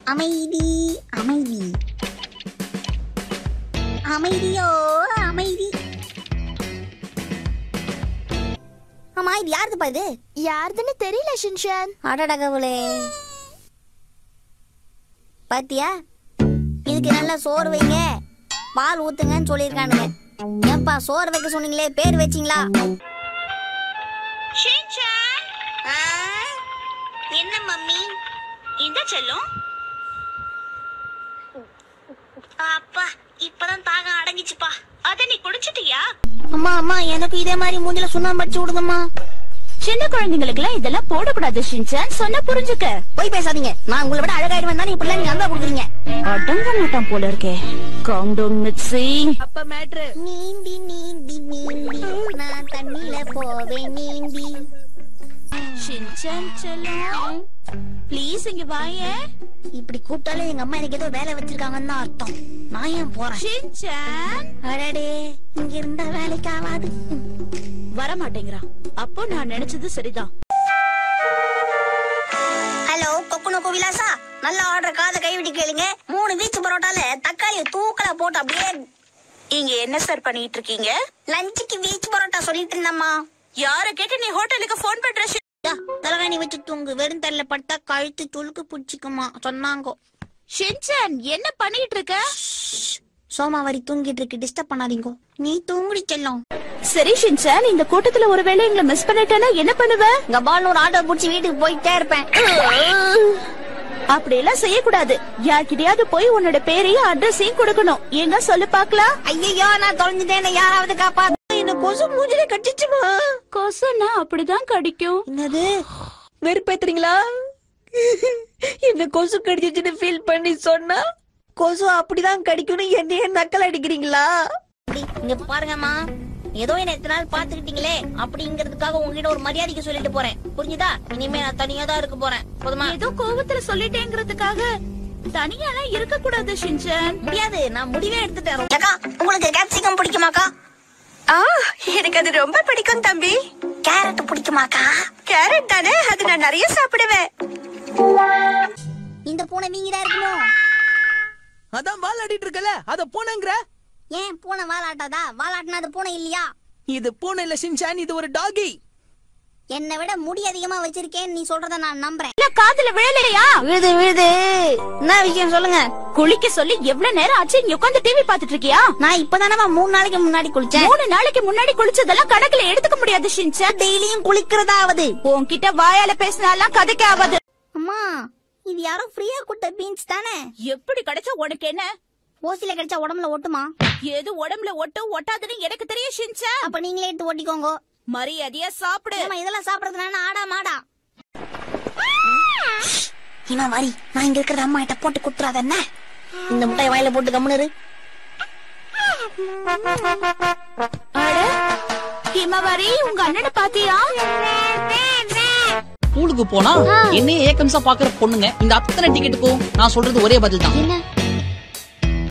அமைதி அமைதி அமைதியோ அமைதி ஆமா இது யாருதுப்பா இது யாருதுன்னு தெரியல ஷின்ஷான் அடடகவுளே பாத்தியா இதுக்கு நல்லா சோறு வைங்க பால் ஊத்துங்கன்னு சொல்லியிருக்கானுங்க ஏப்பா சோறு வைக்க சொன்னீங்களே பேர் வச்சிங்களா ஆ, என்ன மம்மி இந்த செல்லம் அப்பா இப்பதான் தாகம் அடங்கிச்சுப்பா அத நீ குடிச்சிட்டியா அம்மா அம்மா எனக்கு இதே மாதிரி மூஞ்சில சுண்ணாம்பு அடிச்சு விடுங்கம்மா சின்ன குழந்தைங்களுக்கு எல்லாம் இதெல்லாம் போடக்கூடாது ஷின்சான் சொன்னா புரிஞ்சுக்க போய் பேசாதீங்க நான் உங்களை விட அழகாயிடுவேன் தான் இப்படிலாம் நீங்க அன்பா கொடுக்குறீங்க அடங்க மாட்டான் போல இருக்கே கவுண்டவுன் மிக்ஸி நீந்தி நீந்தி நீந்தி நான் தண்ணில போவேன் நீந்தி ஷின்சான் செல்லம் ப்ளீஸ் இங்க வாயே இப்படி கூப்பிட்டாலே எங்க அம்மா எனக்கு ஏதோ வேலை வச்சிருக்காங்கன்னு தான் அர்த்தம் நான் ஏன் போறேன் ஷின்சான் அடடே இங்க இருந்தா வேலைக்கு ஆகாது வர மாட்டேங்கிறான் அப்போ நான் நினைச்சது சரிதான் ஹலோ கொக்குனோ கோவிலாசா நல்ல ஆர்டர் காதை கைவிட்டு கேளுங்க மூணு வீச்சு பரோட்டால தக்காளியை தூக்கலா போட்டு அப்படியே இங்க என்ன சார் பண்ணிட்டு இருக்கீங்க லஞ்சுக்கு வீச்சு பரோட்டா சொல்லிட்டு இருந்தம்மா யார கேட்டு நீ ஹோட்டலுக்கு போன் பண்ற ஷி- தலைகாணி வச்சு தூங்கு வெறும் தரல பட்டா கழுத்து துளுக்கு பிடிச்சிக்குமா சொன்னாங்க ஷின்சான் என்ன பண்ணிட்டு இருக்க சோமாவாரி தூங்கிட்டு இருக்கு டிஸ்டர்ப் பண்ணாதீங்க நீ தூங்குடி செல்லம் சரி ஷின்சான் இந்த கூட்டத்துல ஒருவேளை எங்களை மிஸ் பண்ணிட்டேன்னா என்ன பண்ணுவ இங்க பால் ஒரு ஆட்டோ புடிச்சு வீட்டுக்கு போயிட்டே இருப்பேன் அப்படி எல்லாம் செய்யக்கூடாது யார்கிட்டயாவது போய் உன்னோட பேரையும் அட்ரஸையும் கொடுக்கணும் எங்க சொல்லு பாக்கலாம் ஐயோ நான் தொலைஞ்சிட்டேன் யாராவது காப்பா என்ன கொசு மூஞ்சில கட்டிச்சுமா கொசுன்னா அப்படிதான் கடிக்கும் என்னது வெறுப்பேத்துறீங்களா என்ன கொசு கடிச்சிச்சுன்னு ஃபீல் பண்ணி சொன்னா கொசு அப்படிதான் கடிக்கும்னு என்னைய நக்கல் அடிக்கிறீங்களா அப்படி, இங்க பாருங்கம்மா ஏதோ என்ன எத்தனை நாள் பாத்துக்கிட்டீங்களே அப்படிங்கறதுக்காக உங்ககிட்ட ஒரு மரியாதைக்கு சொல்லிட்டு போறேன் புரிஞ்சுதா இனிமே நான் தனியா தான் இருக்க போறேன் போதுமா ஏதோ கோவத்துல சொல்லிட்டேங்கிறதுக்காக தனியாலாம் இருக்க கூடாது ஷின்சான் முடியாது நான் முடிவே எடுத்துட்டேன் அக்கா உங்களுக்கு கேப்சிகம் பிடிக்குமாக்கா ஆ எனக்கு அது ரொம்ப பிடிக்கும் தம்பி கேரட் பிடிக்குமாக்கா கேரட் தானே அது நான் நிறைய சாப்பிடுவேன் இந்த பூனை வீங்கிதான் இருக்குமோ அதான் வால் ஆடிட்டு இருக்கல அத பூனைங்கிற ஏன் பூனை வாலாட்டாதா வாலாட்டினா அது பூனை இல்லையா இது பூனை இல்ல ஷின்சான் இது ஒரு டாகி என்னை விட முடி அதிகமா வச்சிருக்கேன்னு நீ சொல்றத நான் நம்புறேன் இல்ல காதுல விழலையா விழுது விழுது என்ன விஷயம் சொல்லுங்க குளிக்க சொல்லி எவ்வளவு நேரம் ஆச்சு இங்க உட்காந்து டிவி பாத்துட்டு இருக்கியா நான் இப்பதானே மூணு நாளைக்கு முன்னாடி குளிச்சேன் மூணு நாளைக்கு முன்னாடி குளிச்சதெல்லாம் கணக்குல எடுத்துக்க முடியாது ஷின்சான் டெய்லியும் குளிக்கிறதாவது உன்கிட்ட வாயால பேசினாலாம் கதைக்கு ஆகாது அம்மா இது யாரோ ஃப்ரீயா கொடுத்த பீன்ஸ் தானே எப்படி கிடைச்சா உனக்கு என்ன ஓசில கிடைச்சா உடம்புல ஒட்டுமா எது உடம்புல ஒட்டும் ஒட்டாதுன்னு எனக்கு தெரியும் ஷின்சான் அப்ப நீங்களே எடுத்து ஓட்டிக்கோங்க மரியாதையா சாப்பிடு ஏம்மா, இதெல்லாம் சாப்பிடறதுனால ஆடா மாடா இவன் வரி நான் இங்க இருக்கிற அம்மா கிட்ட போட்டு குத்துறாத என்ன இந்த முட்டைய வாயில போட்டு கம்முனு இரு. அட ஹிமவரி உங்க அண்ணனை பாத்தியா ஸ்கூலுக்கு போனா என்னைய ஏக்கம்ஸா பாக்குற பொண்ணுங்க இந்த அத்தனை டிக்கெட்டுக்கும் நான் சொல்றது ஒரே பதில் தான் என்ன